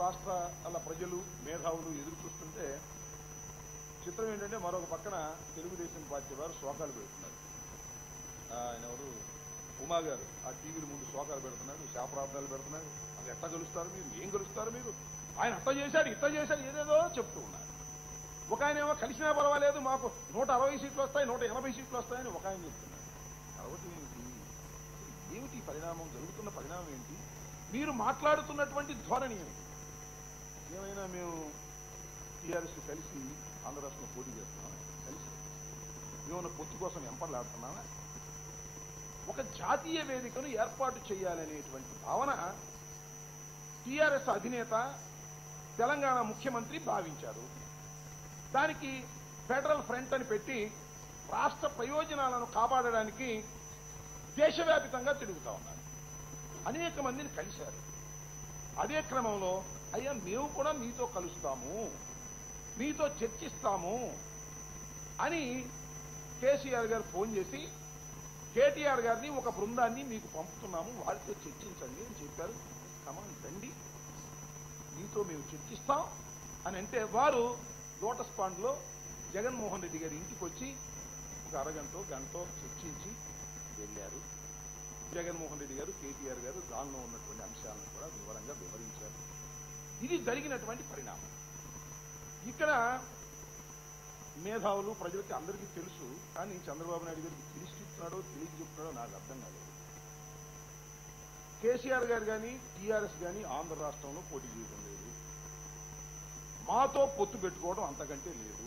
రాష్ట్రాల ప్రజలు మేధావులు ఎదురు చూస్తుంటే చిత్రం ఏంటంటే మరొక పక్కన తెలుగుదేశం పార్టీ వారు శోకాలు పెడుతున్నారు ఆయన ఎవరు ఉమా గారు ఆ టీవీల ముందు శోకాలు పెడుతున్నారు శాపరార్థాలు పెడుతున్నారు అది ఎట్లా కలుస్తారు మీరు ఏం కలుస్తారు మీరు ఆయన అట్ట చేశాడు ఇట్ట చేశాడు ఏదేదో చెప్తూ ఉన్నారు ఒక ఆయన ఏమో కలిసినా పర్వాలేదు మాకు నూట అరవై సీట్లు వస్తాయి నూట ఎనభై సీట్లు వస్తాయని ఒక ఆయన చెప్తున్నారు కాబట్టి ఏమిటి ఏమిటి ఈ పరిణామం జరుగుతున్న పరిణామం ఏంటి మీరు మాట్లాడుతున్నటువంటి ధోరణి ఏమిటి ఏమైనా మేము టీఆర్ఎస్ కలిసి ఆంధ్ర రాష్ట్రంలో పోటీ చేస్తున్నాం కలిసి మేమన్న పొత్తు కోసం ఎంపర్లాడుతున్నామా ఒక జాతీయ వేదికను ఏర్పాటు చేయాలనేటువంటి భావన టీఆర్ఎస్ అధినేత తెలంగాణ ముఖ్యమంత్రి భావించారు దానికి ఫెడరల్ ఫ్రంట్ అని పెట్టి రాష్ట్ర ప్రయోజనాలను కాపాడడానికి దేశవ్యాపితంగా తిరుగుతా ఉన్నారు అనేక మందిని కలిశారు అదే క్రమంలో అయ్యా మేము కూడా మీతో కలుస్తాము మీతో చర్చిస్తాము అని కేసీఆర్ గారు ఫోన్ చేసి కేటీఆర్ గారిని ఒక బృందాన్ని మీకు పంపుతున్నాము వారితో చర్చించండి అని చెప్పారు కమాన్ రండి మీతో మేము చర్చిస్తాం అని అంటే వారు లోటస్ పాండ్ లో జగన్మోహన్ రెడ్డి గారి ఇంటికి వచ్చి ఒక అరగంట గంట చర్చించి వెళ్ళారు జగన్మోహన్ రెడ్డి గారు కేటీఆర్ గారు దానిలో ఉన్నటువంటి అంశాలను కూడా వివరంగా వివరించారు ఇది జరిగినటువంటి పరిణామం ఇక్కడ మేధావులు ప్రజలకి అందరికీ తెలుసు కానీ చంద్రబాబు నాయుడు గారికి తెలిసి చెప్తున్నాడో తెలియక చెప్తున్నాడో నాకు అర్థం కాలేదు కేసీఆర్ గారు కానీ టీఆర్ఎస్ కానీ ఆంధ్ర రాష్ట్రంలో పోటీ చేయడం లేదు మాతో పొత్తు పెట్టుకోవడం అంతకంటే లేదు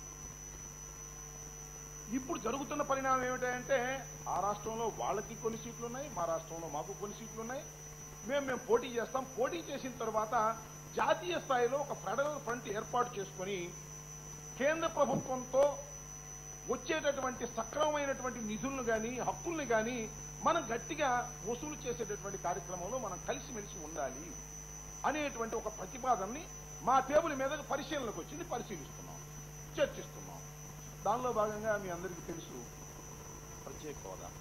ఇప్పుడు జరుగుతున్న పరిణామం ఏమిటంటే ఆ రాష్ట్రంలో వాళ్ళకి కొన్ని సీట్లు ఉన్నాయి మా రాష్ట్రంలో మాకు కొన్ని సీట్లు ఉన్నాయి మేము మేము పోటీ చేస్తాం పోటీ చేసిన తర్వాత జాతీయ స్థాయిలో ఒక ఫెడరల్ ఫ్రంట్ ఏర్పాటు చేసుకొని కేంద్ర ప్రభుత్వంతో వచ్చేటటువంటి సక్రమమైనటువంటి నిధులను కానీ హక్కుల్ని కానీ మనం గట్టిగా వసూలు చేసేటటువంటి కార్యక్రమంలో మనం కలిసిమెలిసి ఉండాలి అనేటువంటి ఒక ప్రతిపాదనని మా టేబుల్ మీద పరిశీలనకు వచ్చింది పరిశీలిస్తున్నాం చర్చిస్తున్నాం దానిలో భాగంగా మీ అందరికీ తెలుసు ప్రత్యేక హోదా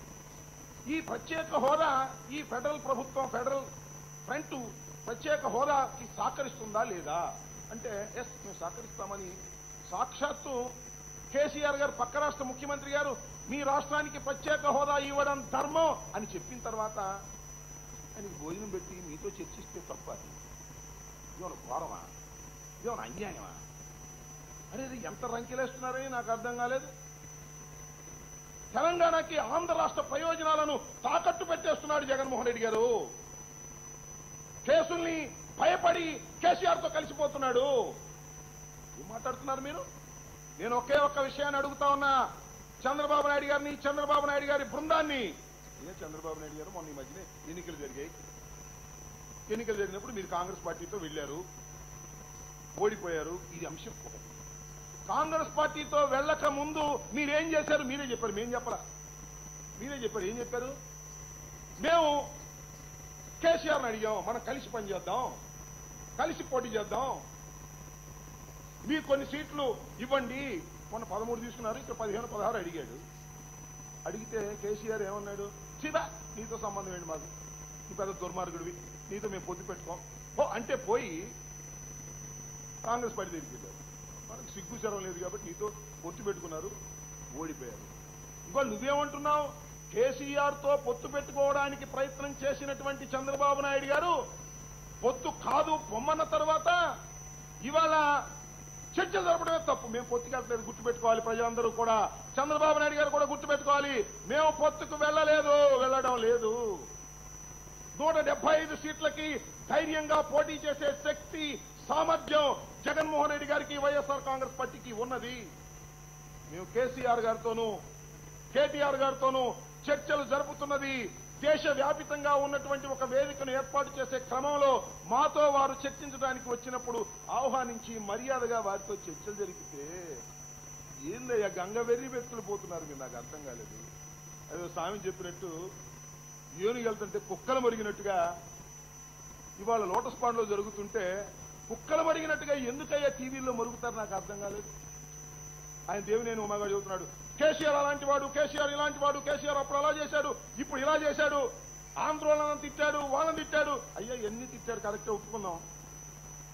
ఈ ప్రత్యేక హోదా ఈ ఫెడరల్ ప్రభుత్వం ఫెడరల్ ఫ్రంట్ ప్రత్యేక హోదాకి సహకరిస్తుందా లేదా అంటే ఎస్ మేము సహకరిస్తామని సాక్షాత్తు కేసీఆర్ గారు పక్క రాష్ట్ర ముఖ్యమంత్రి గారు మీ రాష్ట్రానికి ప్రత్యేక హోదా ఇవ్వడం ధర్మం అని చెప్పిన తర్వాత ఆయనకి భోజనం పెట్టి మీతో చర్చిస్తే తప్ప అది ఇదేమన్నా ఘోరమా ఇదేమన్నా అన్యాయమా అనేది ఎంత రంకెలేస్తున్నారని నాకు అర్థం కాలేదు తెలంగాణకి ఆంధ్ర రాష్ట్ర ప్రయోజనాలను తాకట్టు పెట్టేస్తున్నాడు జగన్మోహన్ రెడ్డి గారు కేసుల్ని భయపడి కేసీఆర్ తో కలిసిపోతున్నాడు ఏం మాట్లాడుతున్నారు మీరు నేను ఒకే ఒక్క విషయాన్ని అడుగుతా ఉన్నా చంద్రబాబు నాయుడు గారిని చంద్రబాబు నాయుడు గారి బృందాన్ని ఏ చంద్రబాబు నాయుడు గారు మొన్న ఈ మధ్యనే ఎన్నికలు జరిగాయి ఎన్నికలు జరిగినప్పుడు మీరు కాంగ్రెస్ పార్టీతో వెళ్లారు ఓడిపోయారు ఇది అంశం ఒకటి కాంగ్రెస్ పార్టీతో వెళ్ళక ముందు మీరేం చేశారు మీరే చెప్పారు మేం చెప్పరా మీరే చెప్పారు ఏం చెప్పారు మేము కేసీఆర్ని అడిగాం మనం కలిసి పనిచేద్దాం కలిసి పోటీ చేద్దాం మీకు కొన్ని సీట్లు ఇవ్వండి మొన్న పదమూడు తీసుకున్నారు ఇక్కడ పదిహేను పదహారు అడిగాడు అడిగితే కేసీఆర్ ఏమన్నాడు సీదా నీతో సంబంధం ఏంటి మాకు నువ్వు పెద్ద దుర్మార్గుడివి నీతో మేము పొద్దు పెట్టుకోం ఓ అంటే పోయి కాంగ్రెస్ పార్టీ దగ్గరికి వెళ్ళారు మనకు సిగ్గు చరం లేదు కాబట్టి నీతో పొత్తు పెట్టుకున్నారు ఓడిపోయారు ఇవాళ నువ్వేమంటున్నావు కేసీఆర్ తో పొత్తు పెట్టుకోవడానికి ప్రయత్నం చేసినటువంటి చంద్రబాబు నాయుడు గారు పొత్తు కాదు పొమ్మన్న తర్వాత ఇవాళ చర్చ జరపడమే తప్పు మేము పొత్తుకెళ్ళలేదు గుర్తుపెట్టుకోవాలి ప్రజలందరూ కూడా చంద్రబాబు నాయుడు గారు కూడా గుర్తుపెట్టుకోవాలి మేము పొత్తుకు వెళ్ళలేదు వెళ్ళడం లేదు నూట డెబ్బై ఐదు సీట్లకి ధైర్యంగా పోటీ చేసే శక్తి సామర్థ్యం జగన్మోహన్ రెడ్డి గారికి వైఎస్ఆర్ కాంగ్రెస్ పార్టీకి ఉన్నది మేము కేసీఆర్ గారితోనూ కేటీఆర్ గారితోనూ చర్చలు జరుపుతున్నది దేశవ్యాపితంగా ఉన్నటువంటి ఒక వేదికను ఏర్పాటు చేసే క్రమంలో మాతో వారు చర్చించడానికి వచ్చినప్పుడు ఆహ్వానించి మర్యాదగా వారితో చర్చలు జరిగితే ఏందయ్యా గంగ వెర్రి వ్యక్తులు పోతున్నారు మీరు నాకు అర్థం కాలేదు అదే స్వామి చెప్పినట్టు ఏనుగు వెళ్తుంటే కుక్కలు మరిగినట్టుగా ఇవాళ లోటస్ పాండ్ లో జరుగుతుంటే కుక్కలు మరిగినట్టుగా ఎందుకయ్యా టీవీలో మరుగుతారు నాకు అర్థం కాలేదు ఆయన దేవినేని ఉమాగా చెబుతున్నాడు కేసీఆర్ అలాంటి వాడు కేసీఆర్ ఇలాంటి వాడు కేసీఆర్ అప్పుడు అలా చేశాడు ఇప్పుడు ఇలా చేశాడు ఆంధ్రోళన తిట్టాడు వాళ్ళని తిట్టాడు అయ్యా ఎన్ని తిట్టాడు కరెక్ట్ ఒప్పుకుందాం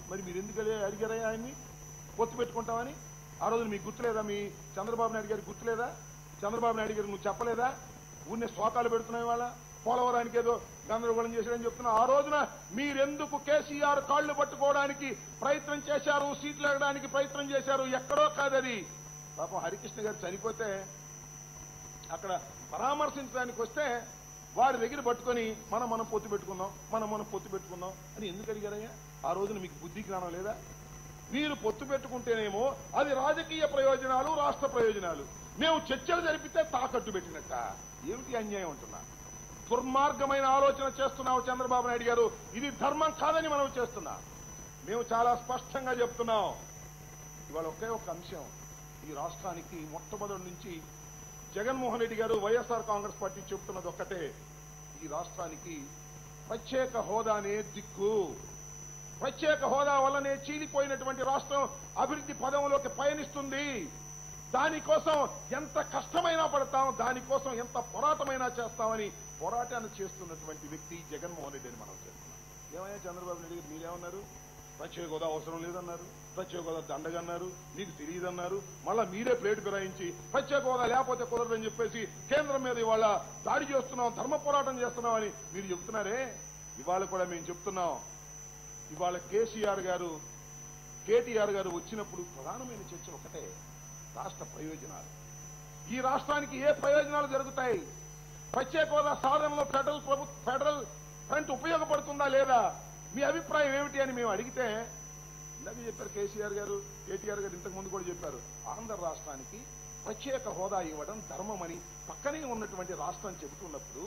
మరి మీరు ఎందుకు అడిగా- అడిగారా ఆయన్ని పొత్తు పెట్టుకుంటామని ఆ రోజు మీకు గుర్తులేదా మీ చంద్రబాబు నాయుడు గారికి గుర్తులేదా చంద్రబాబు నాయుడు గారు నువ్వు చెప్పలేదా ఊరినే శ్లోకాలు పెడుతున్నాయి వాళ్ళ పోలవరానికి ఏదో గందరగోళం చేశారని చెప్తున్నా ఆ రోజున మీరెందుకు కేసీఆర్ కాళ్లు పట్టుకోవడానికి ప్రయత్నం చేశారు సీట్లు ఎగడానికి ప్రయత్నం చేశారు ఎక్కడో కాదది పాపం హరికృష్ణ గారు చనిపోతే అక్కడ పరామర్శించడానికి వస్తే వారి దగ్గర పట్టుకొని మనం మనం పొత్తు పెట్టుకుందాం మనం మనం పొత్తు పెట్టుకుందాం అని ఎందుకు అడిగారయ్యా ఆ రోజున మీకు బుద్ధి జ్ఞానం లేదా మీరు పొత్తు పెట్టుకుంటేనేమో అది రాజకీయ ప్రయోజనాలు రాష్ట్ర ప్రయోజనాలు మేము చర్చలు జరిపితే తాకట్టు పెట్టినట్ట ఏమిటి అన్యాయం అంటున్నా దుర్మార్గమైన ఆలోచన చేస్తున్నావు చంద్రబాబు నాయుడు గారు ఇది ధర్మం కాదని మనం చేస్తున్నా మేము చాలా స్పష్టంగా చెప్తున్నాం ఇవాళ ఒకే ఒక అంశం ఈ రాష్ట్రానికి మొట్టమొదటి నుంచి జగన్మోహన్ రెడ్డి గారు వైఎస్ఆర్ కాంగ్రెస్ పార్టీ చెబుతున్నది ఒక్కటే ఈ రాష్ట్రానికి ప్రత్యేక హోదానే దిక్కు ప్రత్యేక హోదా వల్లనే చీలిపోయినటువంటి రాష్ట్రం అభివృద్ధి పదంలోకి పయనిస్తుంది దానికోసం ఎంత కష్టమైనా పడతాం దానికోసం ఎంత పోరాటమైనా చేస్తామని పోరాటాన్ని చేస్తున్నటువంటి వ్యక్తి జగన్మోహన్ రెడ్డి అని మనం చేస్తున్నాం ఏమయ్యా చంద్రబాబు నాయుడు గారు మీరేమన్నారు ప్రత్యేక హోదా అవసరం లేదన్నారు ప్రత్యేక హోదా దండగన్నారు మీకు తెలియదన్నారు మళ్ళా మీరే ప్లేట్ ఫిరాయించి ప్రత్యేక హోదా లేకపోతే కుదరదని చెప్పేసి కేంద్రం మీద ఇవాళ దాడి చేస్తున్నాం ధర్మ పోరాటం చేస్తున్నామని మీరు చెబుతున్నారే ఇవాళ కూడా మేము చెప్తున్నాం ఇవాళ కేసీఆర్ గారు కేటీఆర్ గారు వచ్చినప్పుడు ప్రధానమైన చర్చ ఒకటే రాష్ట్ర ప్రయోజనాలు ఈ రాష్ట్రానికి ఏ ప్రయోజనాలు జరుగుతాయి ప్రత్యేక హోదా సాధనలో ఫెడరల్ ప్రభు ఫెడరల్ ఫ్రంట్ ఉపయోగపడుతుందా లేదా మీ అభిప్రాయం ఏమిటి అని మేము అడిగితే ఇందాక చెప్పారు కేసీఆర్ గారు కేటీఆర్ గారు ఇంతకు ముందు కూడా చెప్పారు ఆంధ్ర రాష్ట్రానికి ప్రత్యేక హోదా ఇవ్వడం ధర్మమని పక్కనే ఉన్నటువంటి రాష్ట్రం చెబుతున్నప్పుడు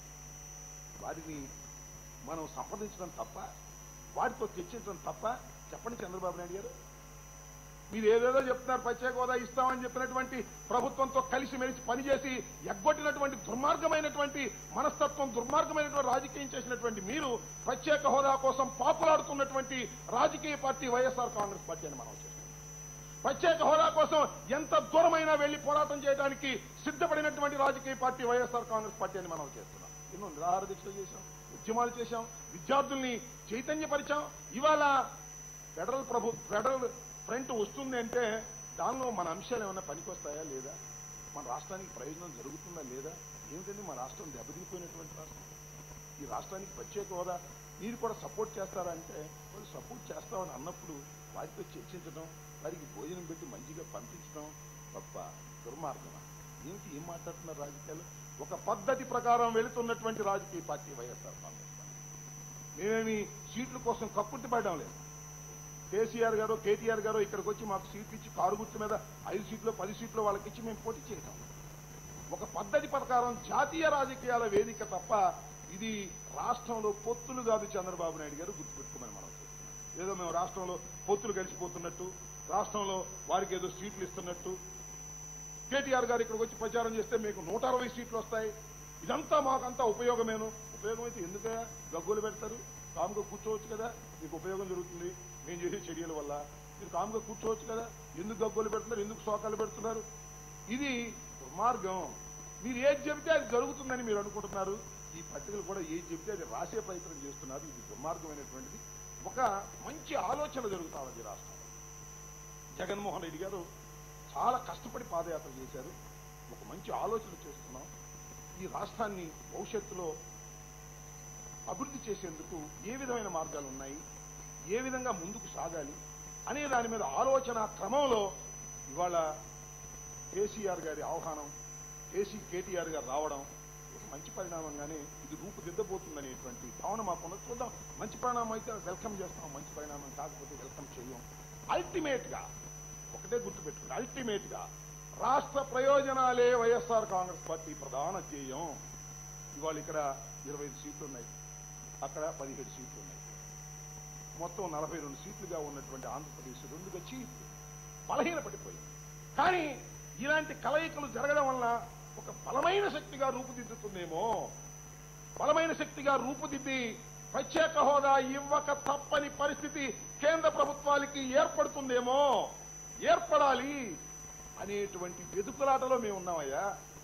వారిని మనం సంప్రదించడం తప్ప వాటితో చర్చించడం తప్ప చెప్పండి చంద్రబాబు నాయుడు గారు మీరు ఏదేదో చెప్తున్నారు ప్రత్యేక హోదా ఇస్తామని చెప్పినటువంటి ప్రభుత్వంతో కలిసి మెలిసి పనిచేసి ఎగ్గొట్టినటువంటి దుర్మార్గమైనటువంటి మనస్తత్వం దుర్మార్గమైనటువంటి రాజకీయం చేసినటువంటి మీరు ప్రత్యేక హోదా కోసం పాపులాడుతున్నటువంటి రాజకీయ పార్టీ వైఎస్ఆర్ కాంగ్రెస్ పార్టీ అని మనం చేస్తున్నాం ప్రత్యేక హోదా కోసం ఎంత దూరమైనా వెళ్లి పోరాటం చేయడానికి సిద్ధపడినటువంటి రాజకీయ పార్టీ వైఎస్ఆర్ కాంగ్రెస్ పార్టీ అని మనం చేస్తున్నాం ఎన్నో నిరాహార దీక్షలు చేశాం ఉద్యమాలు చేశాం విద్యార్థుల్ని చైతన్యపరిచాం ఇవాళ ఫెడరల్ ప్రభు ఫెడరల్ ఫ్రంట్ వస్తుంది అంటే దానిలో మన అంశాలు ఏమైనా పనికొస్తాయా లేదా మన రాష్ట్రానికి ప్రయోజనం జరుగుతుందా లేదా ఏమిటండి మన రాష్ట్రం దెబ్బతిపోయినటువంటి రాష్ట్రం ఈ రాష్ట్రానికి ప్రత్యేక హోదా మీరు కూడా సపోర్ట్ చేస్తారా అంటే వాళ్ళు సపోర్ట్ చేస్తామని అన్నప్పుడు వారితో చర్చించడం వారికి భోజనం పెట్టి మంచిగా పంపించడం తప్ప దుర్మార్గమా ఏమిటి ఏం మాట్లాడుతున్నారు రాజకీయాలు ఒక పద్ధతి ప్రకారం వెళుతున్నటువంటి రాజకీయ పార్టీ వైఎస్ఆర్ కాంగ్రెస్ పార్టీ మేమేమి సీట్ల కోసం కక్కుర్తి పడడం లేదు కేసీఆర్ గారు కేటీఆర్ గారు ఇక్కడికి వచ్చి మాకు సీట్లు ఇచ్చి కారు గుర్తు మీద ఐదు సీట్లు పది సీట్లు వాళ్ళకి ఇచ్చి మేము పోటీ చేయటం ఒక పద్ధతి ప్రకారం జాతీయ రాజకీయాల వేదిక తప్ప ఇది రాష్ట్రంలో పొత్తులు కాదు చంద్రబాబు నాయుడు గారు గుర్తుపెట్టుకోమని మనం చెప్తున్నాం. ఏదో మేము రాష్ట్రంలో పొత్తులు కలిసిపోతున్నట్టు రాష్ట్రంలో వారికి ఏదో సీట్లు ఇస్తున్నట్టు కేటీఆర్ గారు ఇక్కడికి వచ్చి ప్రచారం చేస్తే మీకు నూట అరవై సీట్లు వస్తాయి ఇదంతా మాకంతా ఉపయోగమేను ఉపయోగం అయితే ఎందుకయ్యా గగ్గోలు పెడతారు కాముగా కూర్చోవచ్చు కదా మీకు ఉపయోగం జరుగుతుంది మేము చేసే చర్యల వల్ల మీరు కాముగా కూర్చోవచ్చు కదా ఎందుకు గగ్గోలు పెడుతున్నారు ఎందుకు శోకాలు పెడుతున్నారు ఇది దుర్మార్గం మీరు ఏది చెబితే అది జరుగుతుందని మీరు అనుకుంటున్నారు ఈ పత్రికలు కూడా ఏది చెబితే అది రాసే ప్రయత్నం చేస్తున్నారు ఇది దుర్మార్గమైనటువంటిది ఒక మంచి ఆలోచన జరుగుతా ఉంది ఈ రాష్ట్రంలో జగన్మోహన్ రెడ్డి గారు చాలా కష్టపడి పాదయాత్ర చేశారు ఒక మంచి ఆలోచన చేస్తున్నాం ఈ రాష్ట్రాన్ని భవిష్యత్తులో అభివృద్ధి చేసేందుకు ఏ విధమైన మార్గాలు ఉన్నాయి ఏ విధంగా ముందుకు సాగాలి అనే దాని మీద ఆలోచన క్రమంలో ఇవాళ కేసీఆర్ గారి ఆహ్వానం కేసీ కేటీఆర్ గారు రావడం ఒక మంచి పరిణామంగానే ఇది రూపుదిద్దబోతుందనేటువంటి భావన మాకున్న చూద్దాం మంచి పరిణామం అయితే వెల్కమ్ చేస్తాం మంచి పరిణామం కాకపోతే వెల్కమ్ చేయం అల్టిమేట్ గా ఒకటే గుర్తుపెట్టుకోండి అల్టిమేట్ గా రాష్ట్ర ప్రయోజనాలే వైఎస్ఆర్ కాంగ్రెస్ పార్టీ ప్రధాన ధ్యేయం ఇవాళ ఇక్కడ ఇరవై ఐదు సీట్లు ఉన్నాయి అక్కడ పదిహేడు సీట్లు ఉన్నాయి మొత్తం నలభై రెండు సీట్లుగా ఉన్నటువంటి ఆంధ్రప్రదేశ్ రెండుగా చీఫ్ బలహీనపడిపోయింది కానీ ఇలాంటి కలయికలు జరగడం వల్ల ఒక బలమైన శక్తిగా రూపుదిద్దుతుందేమో బలమైన శక్తిగా రూపుదిద్ది ప్రత్యేక హోదా ఇవ్వక తప్పని పరిస్థితి కేంద్ర ప్రభుత్వాలకి ఏర్పడుతుందేమో ఏర్పడాలి అనేటువంటి వెదుకులాటలో మేము ఉన్నామయ్యా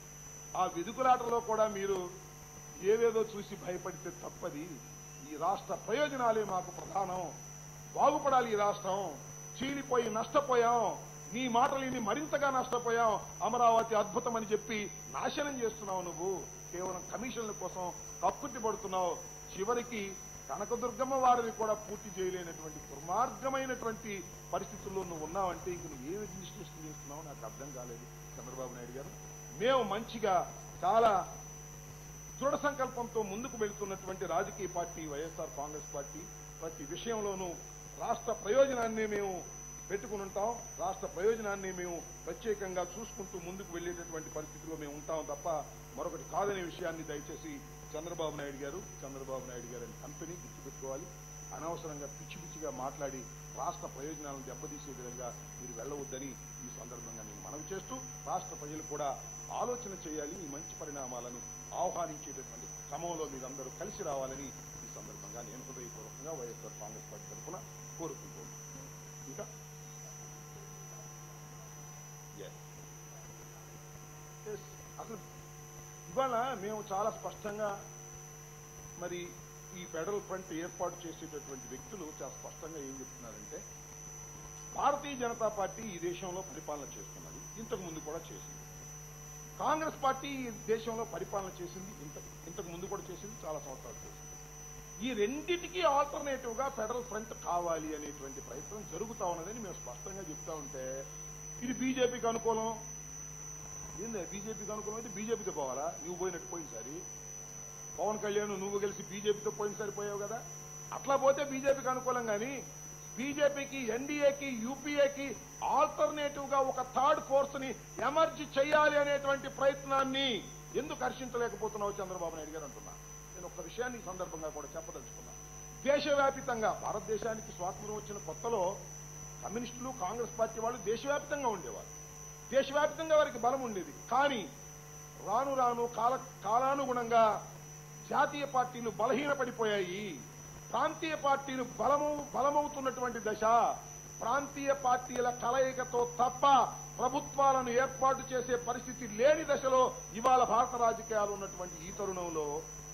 ఆ వెదుకులాటలో కూడా మీరు ఏవేదో చూసి భయపడితే తప్పది ఈ రాష్ట్ర ప్రయోజనాలే మాకు ప్రధానం బాగుపడాలి ఈ రాష్ట్రం చీలిపోయి నష్టపోయాం నీ మాటలు ఇన్ని మరింతగా నష్టపోయాం అమరావతి అద్భుతం అని చెప్పి నాశనం చేస్తున్నావు నువ్వు కేవలం కమిషన్ల కోసం కక్కుర్తి పడుతున్నావు చివరికి కనకదుర్గమ్మ వారిని కూడా పూర్తి చేయలేనటువంటి దుర్మార్గమైనటువంటి పరిస్థితుల్లో నువ్వు ఉన్నావంటే ఇంక నువ్వు ఏ అడ్మినిస్ట్రేషన్ చేస్తున్నావు నాకు అర్థం కాలేదు చంద్రబాబు నాయుడు గారు మేము మంచిగా చాలా దృఢ సంకల్పంతో ముందుకు వెళ్తున్నటువంటి రాజకీయ పార్టీ వైఎస్ఆర్ కాంగ్రెస్ పార్టీ ప్రతి విషయంలోనూ రాష్ట్ర ప్రయోజనాన్ని మేము పెట్టుకుని ఉంటాం రాష్ట్ర ప్రయోజనాన్ని మేము ప్రత్యేకంగా చూసుకుంటూ ముందుకు వెళ్ళేటటువంటి పరిస్థితిలో మేము ఉంటాం తప్ప మరొకటి కాదనే విషయాన్ని దయచేసి చంద్రబాబు నాయుడు గారు చంద్రబాబు నాయుడు గారు అని కంపెనీ గుర్తుపెట్టుకోవాలి అనవసరంగా పిచ్చి పిచ్చిగా మాట్లాడి రాష్ట్ర ప్రయోజనాలను దెబ్బతీసే విధంగా మీరు వెళ్ళవద్దని ఈ సందర్భంగా నేను మనవి చేస్తూ రాష్ట్ర ప్రజలు కూడా ఆలోచన చేయాలి ఈ మంచి పరిణామాలను ఆహ్వానించేటటువంటి క్రమంలో మీరందరూ కలిసి రావాలని ఈ సందర్భంగా నేను హృదయపూర్వకంగా వైఎస్ఆర్ కాంగ్రెస్ పార్టీ తరఫున కోరుకుంటున్నాను ఇంకా Yes. Yes. అసలు ఇవాళ మేము చాలా స్పష్టంగా మరి ఈ ఫెడరల్ ఫ్రంట్ ఏర్పాటు చేసేటటువంటి వ్యక్తులు చాలా స్పష్టంగా ఏం చెప్తున్నారంటే భారతీయ జనతా పార్టీ ఈ దేశంలో పరిపాలన చేస్తున్నది ఇంతకు ముందు కూడా చేసింది కాంగ్రెస్ పార్టీ ఈ దేశంలో పరిపాలన చేసింది ఇంత ఇంతకు ముందు కూడా చేసింది చాలా సంవత్సరాలు చేసింది ఈ రెండిటికి ఆల్టర్నేటివ్ గా ఫెడరల్ ఫ్రంట్ కావాలి అనేటువంటి ప్రయత్నం జరుగుతా ఉన్నదని మేము స్పష్టంగా చెప్తా ఉంటే ఇది బీజేపీకి అనుకూలం ఏంది బీజేపీకి అనుకూలం అయితే బీజేపీతో పోవాలా నువ్వు పోయినట్టు పోయినసారి పవన్ కళ్యాణ్ నువ్వు కలిసి బీజేపీతో పోయినసారి పోయావు కదా అట్లా పోతే బీజేపీకి అనుకూలం కానీ బీజేపీకి ఎన్డీఏకి యూపీఏకి ఆల్టర్నేటివ్ గా ఒక థర్డ్ ఫోర్స్ ని ఎమర్జీ చేయాలి అనేటువంటి ప్రయత్నాన్ని ఎందుకు హర్షించలేకపోతున్నావు చంద్రబాబు నాయుడు గారు అంటున్నా నేను ఒక విషయాన్ని ఈ సందర్భంగా కూడా చెప్పదలుచుకున్నా దేశవ్యాపితంగా భారతదేశానికి స్వాతంత్రం వచ్చిన కొత్తలో కమ్యూనిస్టులు కాంగ్రెస్ పార్టీ వాళ్ళు దేశవ్యాప్తంగా ఉండేవారు దేశవ్యాప్తంగా వారికి బలం ఉండేది కానీ రాను రాను కాల కాలానుగుణంగా జాతీయ పార్టీలు బలహీనపడిపోయాయి ప్రాంతీయ పార్టీలు బలము బలమవుతున్నటువంటి దశ ప్రాంతీయ పార్టీల కలయికతో తప్ప ప్రభుత్వాలను ఏర్పాటు చేసే పరిస్థితి లేని దశలో ఇవాళ భారత రాజకీయాలు ఉన్నటువంటి ఈ తరుణంలో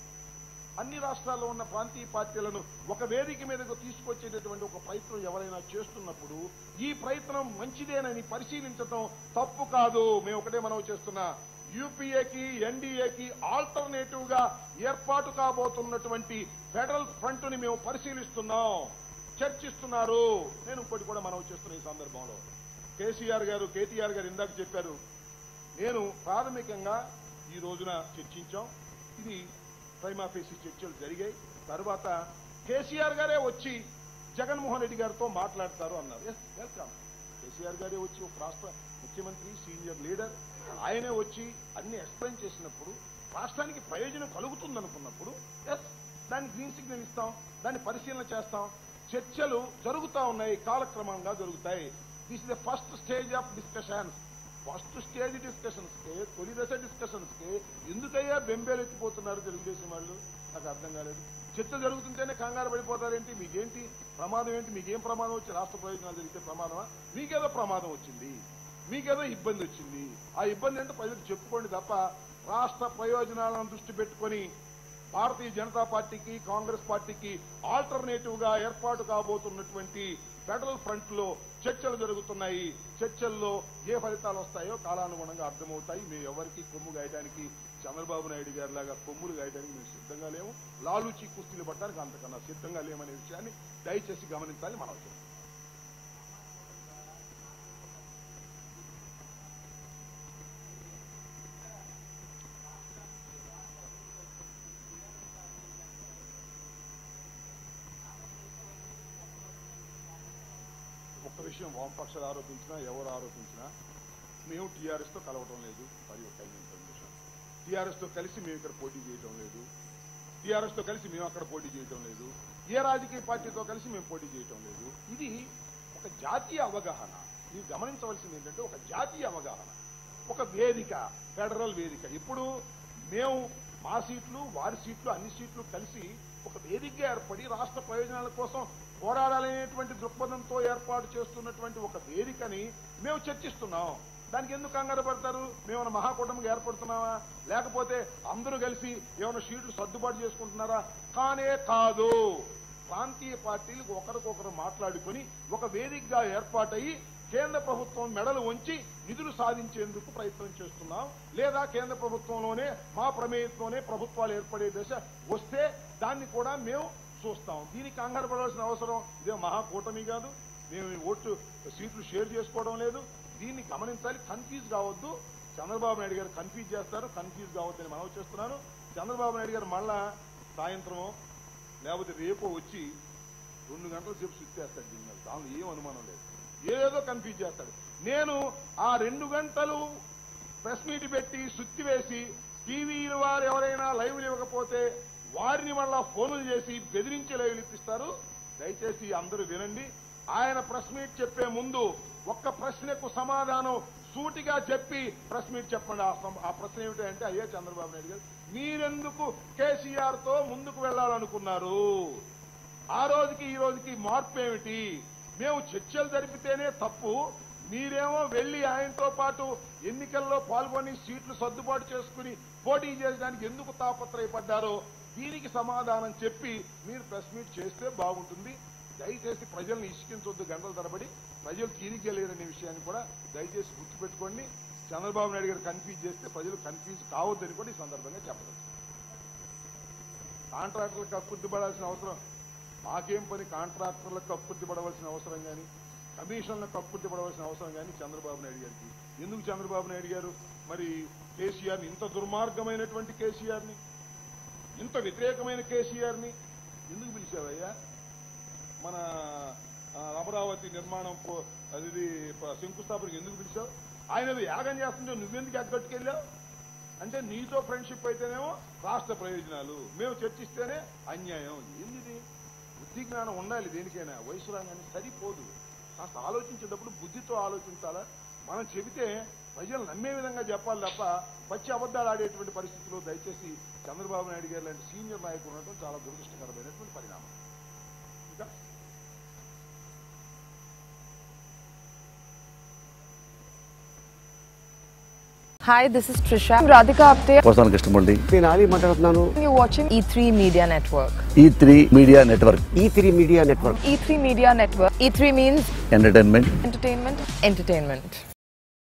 అన్ని రాష్ట్రాల్లో ఉన్న ప్రాంతీయ పార్టీలను ఒక వేదిక మీదకు తీసుకొచ్చేటటువంటి ఒక ప్రయత్నం ఎవరైనా చేస్తున్నప్పుడు ఈ ప్రయత్నం మంచిదేనని పరిశీలించడం తప్పు కాదు మేము ఒకటే మనం చేస్తున్నా యూపీఏకి ఎన్డీఏకి ఆల్టర్నేటివ్ గా ఏర్పాటు కాబోతున్నటువంటి ఫెడరల్ ఫ్రంట్ ని మేము పరిశీలిస్తున్నాం చర్చిస్తున్నారు నేను ఇంకోటి కూడా మనం చేస్తున్న ఈ సందర్భంలో కేసీఆర్ గారు కేటీఆర్ గారు ఇందాక చెప్పారు నేను ప్రాథమికంగా ఈ రోజున చర్చించాం ఇది ప్రైమాఫేసి చర్చలు జరిగాయి తర్వాత కేసీఆర్ గారే వచ్చి జగన్మోహన్ రెడ్డి గారితో మాట్లాడతారు అన్నారు ఎస్ వెల్కమ్ కేసీఆర్ గారే వచ్చి ఒక రాష్ట్ర ముఖ్యమంత్రి సీనియర్ లీడర్ ఆయనే వచ్చి అన్ని ఎక్స్ప్లెయిన్ చేసినప్పుడు రాష్ట్రానికి ప్రయోజనం కలుగుతుందనుకున్నప్పుడు ఎస్ దాన్ని గ్రీన్ సిగ్నల్ ఇస్తాం దాన్ని పరిశీలన చేస్తాం చర్చలు జరుగుతా ఉన్నాయి కాలక్రమంగా జరుగుతాయి this is the first stage of discussions first stage discussions కి తొలి దశ డిస్కషన్స్ కి ఎందుకయ్యా బెంబేలు ఎత్తిపోతున్నారు తెలుగుదేశం వాళ్ళు నాకు అర్థం కాలేదు చర్చ జరుగుతుంటేనే కంగారు పడిపోతారేంటి మీకేంటి ప్రమాదం ఏంటి మీకేం ప్రమాదం వచ్చి రాష్ట్ర ప్రయోజనాలు జరిగితే ప్రమాదమా మీకేదో ప్రమాదం వచ్చింది మీకేదో ఇబ్బంది వచ్చింది ఆ ఇబ్బంది ఏంటో ప్రజలకు చెప్పుకోండి తప్ప రాష్ట్ర ప్రయోజనాలను దృష్టి పెట్టుకొని భారతీయ జనతా పార్టీకి కాంగ్రెస్ పార్టీకి ఆల్టర్నేటివ్ గా ఏర్పాటు కాబోతున్నటువంటి ఫెడరల్ ఫ్రంట్ లో చర్చలు జరుగుతున్నాయి చర్చల్లో ఏ ఫలితాలు వస్తాయో కాలానుగుణంగా అర్థమవుతాయి మేము ఎవరికి కొమ్ము గాయడానికి చంద్రబాబు నాయుడు గారి లాగా కొమ్ములు గాయడానికి మేము సిద్ధంగా లేము లాలూచి కుస్తీలు పట్టడానికి అంతకన్నా సిద్ధంగా లేమనే విషయాన్ని దయచేసి గమనించాలి మనం ఒక్క విషయం వామపక్షాలు ఆరోపించినా ఎవరు ఆరోపించినా మేము టీఆర్ఎస్ తో కలవటం లేదు మరి ఒక ఇన్ఫర్మేషన్ టీఆర్ఎస్ తో కలిసి మేము ఇక్కడ పోటీ చేయటం లేదు టీఆర్ఎస్ తో కలిసి మేము అక్కడ పోటీ చేయటం లేదు ఏ రాజకీయ పార్టీతో కలిసి మేము పోటీ చేయటం లేదు ఇది ఒక జాతీయ అవగాహన మీరు గమనించవలసింది ఏంటంటే ఒక జాతీయ అవగాహన ఒక వేదిక ఫెడరల్ వేదిక ఇప్పుడు మేము మా సీట్లు వారి సీట్లు అన్ని సీట్లు కలిసి ఒక వేదికగా ఏర్పడి రాష్ట్ర ప్రయోజనాల కోసం పోరాడాలనేటువంటి దృక్పథంతో ఏర్పాటు చేస్తున్నటువంటి ఒక వేదికని మేము చర్చిస్తున్నాం దానికి ఎందుకు కంగారు పడతారు మేమైనా మహాకూటమిగా ఏర్పడుతున్నావా లేకపోతే అందరూ కలిసి ఏమైనా సీట్లు సర్దుబాటు చేసుకుంటున్నారా కానే కాదు ప్రాంతీయ పార్టీలకు ఒకరికొకరు మాట్లాడుకొని ఒక వేదికగా ఏర్పాటయి కేంద్ర ప్రభుత్వం మెడలు వంచి నిధులు సాధించేందుకు ప్రయత్నం చేస్తున్నాం లేదా కేంద్ర ప్రభుత్వంలోనే మా ప్రమేయంతోనే ప్రభుత్వాలు ఏర్పడే దశ వస్తే దాన్ని కూడా మేము చూస్తాం దీనికి కంగారు పడాల్సిన అవసరం ఇదే మహాకూటమి కాదు మేము ఈ ఓట్లు సీట్లు షేర్ చేసుకోవడం లేదు దీన్ని గమనించాలి కన్ఫ్యూజ్ కావద్దు చంద్రబాబు నాయుడు గారు కన్ఫ్యూజ్ చేస్తారు కన్ఫ్యూజ్ కావద్దని మనవి చేస్తున్నాను చంద్రబాబు నాయుడు గారు మళ్ళా సాయంత్రం లేకపోతే రేపు వచ్చి రెండు గంటల సేపు స్విచ్ చేస్తాడు దీని మీద దానిలో ఏం అనుమానం లేదు ఏదో కన్ఫ్యూజ్ చేస్తాడు నేను ఆ రెండు గంటలు ప్రెస్ మీట్ పెట్టి సుత్తి వేసి టీవీల వారు ఎవరైనా లైవ్లు ఇవ్వకపోతే వారిని మళ్ళా ఫోన్లు చేసి బెదిరించి లైవ్లు ఇప్పిస్తారు దయచేసి అందరూ వినండి ఆయన ప్రెస్ మీట్ చెప్పే ముందు ఒక్క ప్రశ్నకు సమాధానం సూటిగా చెప్పి ప్రెస్ మీట్ చెప్పండి ఆ సమ- ఆ ప్రశ్న ఏమిటంటే అయ్యే చంద్రబాబు నాయుడు గారు మీరెందుకు కేసీఆర్ తో ముందుకు వెళ్లాలనుకున్నారు ఆ రోజుకి ఈ రోజుకి మార్పు ఏమిటి మేము చర్చలు జరిపితేనే తప్పు మీరేమో వెళ్లి ఆయనతో పాటు ఎన్నికల్లో పాల్గొని సీట్లు సర్దుబాటు చేసుకుని పోటీ చేయడానికి ఎందుకు తాపత్రయపడ్డారో దీనికి సమాధానం చెప్పి మీరు ప్రెస్ మీట్ చేస్తే బాగుంటుంది దయచేసి ప్రజల్ని ఇసుకించొద్దు గంటల తరబడి ప్రజలు తీరికలేరనే విషయాన్ని కూడా దయచేసి గుర్తుపెట్టుకోండి చంద్రబాబు నాయుడు గారు కన్ఫ్యూజ్ చేస్తే ప్రజలు కన్ఫ్యూజ్ కావద్దని కూడా ఈ సందర్భంగా చెప్పవచ్చు కాంట్రాక్టర్లకు అభివృద్ధి పడాల్సిన అవసరం మాకేం పని కాంట్రాక్టర్లకు అభివృద్ధి పడవలసిన అవసరం కానీ కమిషన్లకు అభివృద్ధి పడవలసిన అవసరం కానీ చంద్రబాబు నాయుడు గారికి ఎందుకు చంద్రబాబు నాయుడు గారు మరి కేసీఆర్ని ఇంత దుర్మార్గమైనటువంటి కేసీఆర్ని ఇంత వ్యతిరేకమైన కేసీఆర్ని ఎందుకు పిలిచావయ్యా మన ఆ, అమరావతి నిర్మాణం పో- అది ప- శంకుస్థాపనకి ఎందుకు పిలిచావు ఆయన ఏదో యాగం చేస్తుంటే నువ్వెందుకు ఎగ్గట్టుకెళ్ళావు అంటే నీతో ఫ్రెండ్షిప్ అయితేనేమో రాష్ట్ర ప్రయోజనాలు మేము చర్చిస్తేనే అన్యాయం ఏంది బుద్ధి జ్ఞానం ఉండాలి దేనికైనా వయసు రాగానే సరిపోదు కాస్త ఆలోచించేటప్పుడు బుద్ధితో ఆలోచించాలా మనం చెబితే ప్రజలు నమ్మే విధంగా చెప్పాలి తప్ప పచ్చి అబద్ధాలు ఆడేటువంటి పరిస్థితుల్లో దయచేసి చంద్రబాబు నాయుడు గారు లాంటి సీనియర్ నాయకులు ఉండటం చాలా దురదృష్టకరమైనటువంటి పరిణామం ఇంకా Hi, this is Trisha. I'm Radhika Apte. వస్తాను కృష్ణమూర్తి నేను ఆలీ మాట్లాడుతున్నాను You're watching E3 Media Network. E three media network E three media network E3 Media Network. E3 means entertainment entertainment, entertainment.